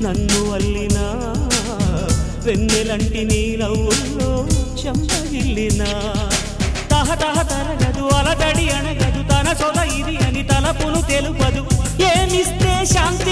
నన్ను అల్లినా వెన్నెలంటి నీ నవ్వుల్లో చెంపగిల్లినా తహ తహ తరగదు అలదడి అనగదు తన సొద ఇది అని తలపును తెలుపదు ఏమిస్తే శాంతి